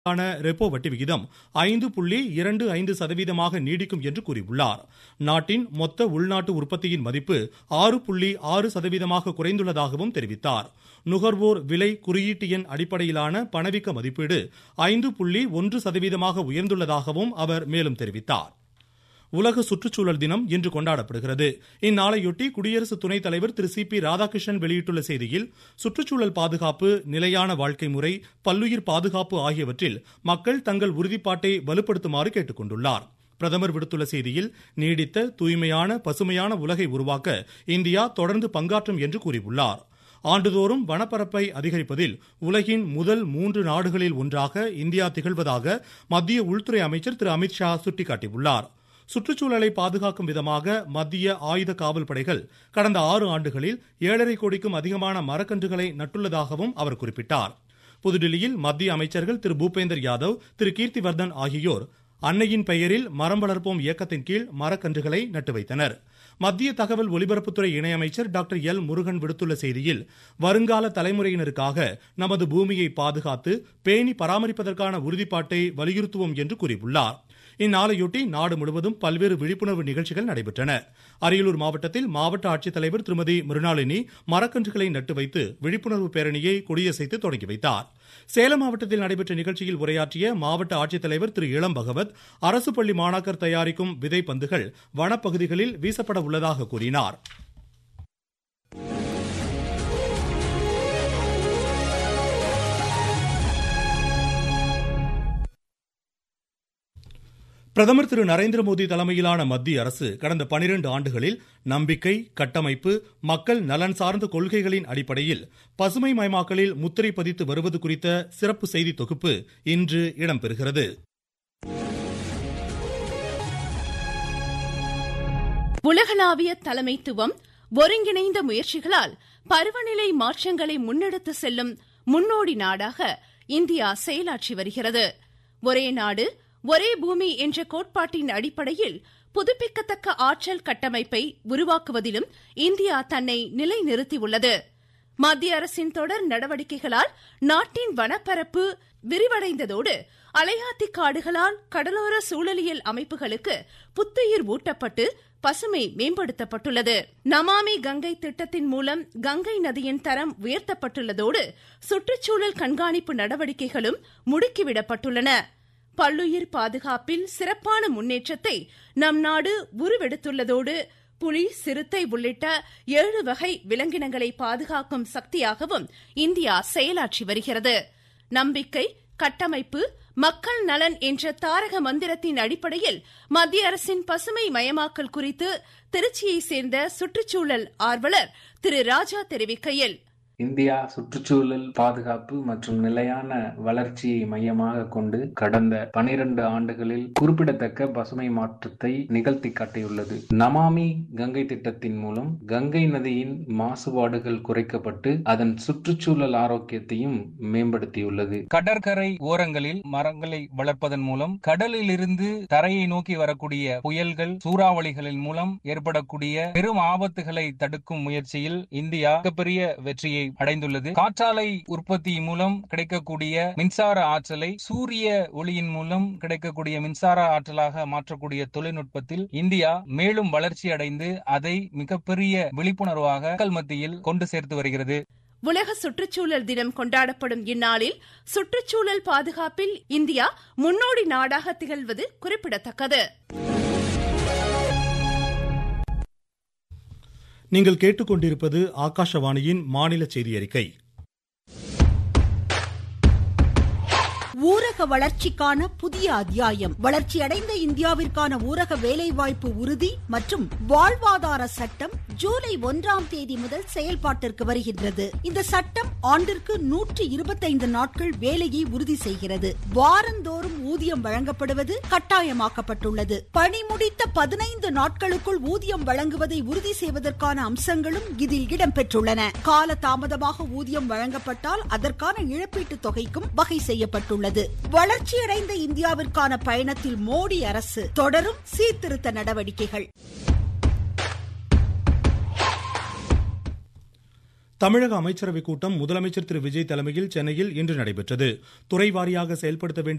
ஆன ரெப்போ வட்டி விகிதம் ஐந்து புள்ளி இரண்டு ஐந்து சதவீதமாக நீடிக்கும் என்று கூறியுள்ளார் நாட்டின் மொத்த உள்நாட்டு உற்பத்தியின் மதிப்பு ஆறு புள்ளி ஆறு சதவீதமாக குறைந்துள்ளதாகவும் தெரிவித்தார் நுகர்வோர் விலை குறியீட்டு எண் அடிப்படையிலான பணவீக்க மதிப்பீடு ஐந்து புள்ளி ஒன்று சதவீதமாக உயர்ந்துள்ளதாகவும் அவர் மேலும் தெரிவித்தார் உலக சுற்றுச்சூழல் தினம் இன்று கொண்டாடப்படுகிறது இந்நாளையொட்டி குடியரசு துணைத் தலைவர் திரு சி பி ராதாகிருஷ்ணன் வெளியிட்டுள்ள செய்தியில் சுற்றுச்சூழல் பாதுகாப்பு நிலையான வாழ்க்கை முறை பல்லுயிர் பாதுகாப்பு ஆகியவற்றில் மக்கள் தங்கள் உறுதிப்பாட்டை வலுப்படுத்துமாறு கேட்டுக் கொண்டுள்ளார் பிரதமர் விடுத்துள்ள செய்தியில் நீடித்த தூய்மையான பசுமையான உலகை உருவாக்க இந்தியா தொடர்ந்து பங்காற்றும் என்று கூறியுள்ளார் ஆண்டுதோறும் வனப்பரப்பை அதிகரிப்பதில் உலகின் முதல் மூன்று நாடுகளில் ஒன்றாக இந்தியா திகழ்வதாக மத்திய உள்துறை அமைச்சர் திரு அமித்ஷா சுட்டிக்காட்டியுள்ளார் சுற்றுச்சூழலை பாதுகாக்கும் விதமாக மத்திய ஆயுத காவல் படைகள் கடந்த ஆறு ஆண்டுகளில் ஏழரை கோடிக்கும் அதிகமான மரக்கன்றுகளை நட்டுள்ளதாகவும் அவர் குறிப்பிட்டார் புதுடில்லியில் மத்திய அமைச்சர்கள் திரு பூபேந்தர் யாதவ் திரு கீர்த்திவர்தன் ஆகியோர் அன்னையின் பெயரில் மரம் வளர்ப்போம் இயக்கத்தின் கீழ் மரக்கன்றுகளை நட்டு வைத்தனர் மத்திய தகவல் ஒலிபரப்புத்துறை இணையமைச்சர் டாக்டர் எல் முருகன் விடுத்துள்ள செய்தியில் வருங்கால தலைமுறையினருக்காக நமது பூமியை பாதுகாத்து பேணி பராமரிப்பதற்கான உறுதிப்பாட்டை வலியுறுத்துவோம் என்று கூறியுள்ளார் இந்நாளையொட்டி நாடு முழுவதும் பல்வேறு விழிப்புணர்வு நிகழ்ச்சிகள் நடைபெற்றன அரியலூர் மாவட்டத்தில் மாவட்ட ஆட்சித்தலைவர் திருமதி மிருணாளினி மரக்கன்றுகளை நட்டு வைத்து விழிப்புணர்வு பேரணியை கொடியசைத்து தொடங்கி வைத்தார் சேலம் மாவட்டத்தில் நடைபெற்ற நிகழ்ச்சியில் உரையாற்றிய மாவட்ட ஆட்சித்தலைவர் திரு இளம் பகவத் அரசு பள்ளி மாணாக்கர் தயாரிக்கும் விதை பந்துகள் வனப்பகுதிகளில் வீசப்பட உள்ளதாக கூறினார் பிரதமர் திரு நரேந்திர மோடி தலைமையிலான மத்திய அரசு கடந்த பனிரெண்டு ஆண்டுகளில் நம்பிக்கை கட்டமைப்பு மக்கள் நலன் சார்ந்த கொள்கைகளின் அடிப்படையில் பசுமை மயமாக்கலில் முத்திரை பதித்து வருவது குறித்த சிறப்பு செய்தி தொகுப்பு இன்று இடம்பெறுகிறது உலகளாவிய தலைமைத்துவம் ஒருங்கிணைந்த முயற்சிகளால் பருவநிலை மாற்றங்களை முன்னெடுத்து செல்லும் முன்னோடி நாடாக இந்தியா செயலாற்றி வருகிறது ஒரே நாடு ஒரே பூமி என்ற கோட்பாட்டின் அடிப்படையில் புதுப்பிக்கத்தக்க ஆற்றல் கட்டமைப்பை உருவாக்குவதிலும் இந்தியா தன்னை நிலைநிறுத்தியுள்ளது மத்திய அரசின் தொடர் நடவடிக்கைகளால் நாட்டின் வனப்பரப்பு விரிவடைந்ததோடு அலையாத்தி காடுகளால் கடலோர சூழலியல் அமைப்புகளுக்கு புத்துயிர் ஊட்டப்பட்டு பசுமை மேம்படுத்தப்பட்டுள்ளது நமாமி கங்கை திட்டத்தின் மூலம் கங்கை நதியின் தரம் உயர்த்தப்பட்டுள்ளதோடு சுற்றுச்சூழல் கண்காணிப்பு நடவடிக்கைகளும் முடுக்கிவிடப்பட்டுள்ளன பல்லுயிர் பாதுகாப்பில் சிறப்பான முன்னேற்றத்தை நம் நாடு உருவெடுத்துள்ளதோடு புலி சிறுத்தை உள்ளிட்ட ஏழு வகை விலங்கினங்களை பாதுகாக்கும் சக்தியாகவும் இந்தியா செயலாற்றி வருகிறது நம்பிக்கை கட்டமைப்பு மக்கள் நலன் என்ற தாரக மந்திரத்தின் அடிப்படையில் மத்திய அரசின் பசுமை மயமாக்கல் குறித்து திருச்சியை சேர்ந்த சுற்றுச்சூழல் ஆர்வலர் திரு ராஜா தெரிவிக்கையில் இந்தியா சுற்றுச்சூழல் பாதுகாப்பு மற்றும் நிலையான வளர்ச்சியை மையமாக கொண்டு கடந்த பனிரெண்டு ஆண்டுகளில் குறிப்பிடத்தக்க பசுமை மாற்றத்தை நிகழ்த்தி காட்டியுள்ளது நமாமி கங்கை திட்டத்தின் மூலம் கங்கை நதியின் மாசுபாடுகள் குறைக்கப்பட்டு அதன் சுற்றுச்சூழல் ஆரோக்கியத்தையும் மேம்படுத்தியுள்ளது கடற்கரை ஓரங்களில் மரங்களை வளர்ப்பதன் மூலம் கடலில் இருந்து தரையை நோக்கி வரக்கூடிய புயல்கள் சூறாவளிகளின் மூலம் ஏற்படக்கூடிய பெரும் ஆபத்துகளை தடுக்கும் முயற்சியில் இந்தியா மிகப்பெரிய வெற்றியை அடைந்துள்ளது காற்றாலை உற்பத்தி மூலம் கிடைக்கக்கூடிய மின்சார ஆற்றலை சூரிய ஒளியின் மூலம் கிடைக்கக்கூடிய மின்சார ஆற்றலாக மாற்றக்கூடிய தொழில்நுட்பத்தில் இந்தியா மேலும் வளர்ச்சி அடைந்து அதை மிகப்பெரிய விழிப்புணர்வாக மக்கள் மத்தியில் கொண்டு சேர்த்து வருகிறது உலக சுற்றுச்சூழல் தினம் கொண்டாடப்படும் இந்நாளில் சுற்றுச்சூழல் பாதுகாப்பில் இந்தியா முன்னோடி நாடாக திகழ்வது குறிப்பிடத்தக்கது நீங்கள் கேட்டுக்கொண்டிருப்பது ஆகாஷவாணியின் மாநில செய்தி அறிக்கை ஊரக வளர்ச்சிக்கான புதிய அத்தியாயம் வளர்ச்சியடைந்த இந்தியாவிற்கான ஊரக வேலைவாய்ப்பு உறுதி மற்றும் வாழ்வாதார சட்டம் ஜூலை ஒன்றாம் தேதி முதல் செயல்பாட்டிற்கு வருகின்றது இந்த சட்டம் ஆண்டிற்கு நூற்றி இருபத்தைந்து நாட்கள் வேலையை உறுதி செய்கிறது வாரந்தோறும் ஊதியம் வழங்கப்படுவது கட்டாயமாக்கப்பட்டுள்ளது பணி முடித்த பதினைந்து நாட்களுக்குள் ஊதியம் வழங்குவதை உறுதி செய்வதற்கான அம்சங்களும் இதில் இடம்பெற்றுள்ளன கால தாமதமாக ஊதியம் வழங்கப்பட்டால் அதற்கான இழப்பீட்டு தொகைக்கும் வகை செய்யப்பட்டுள்ளது வளர்ச்சியடைந்த இந்தியாவிற்கான பயணத்தில் மோடி அரசு தொடரும் சீர்திருத்த நடவடிக்கைகள் தமிழக அமைச்சரவைக் கூட்டம் முதலமைச்சர் திரு விஜய் தலைமையில் சென்னையில் இன்று நடைபெற்றது துறை வாரியாக செயல்படுத்த வேண்டிய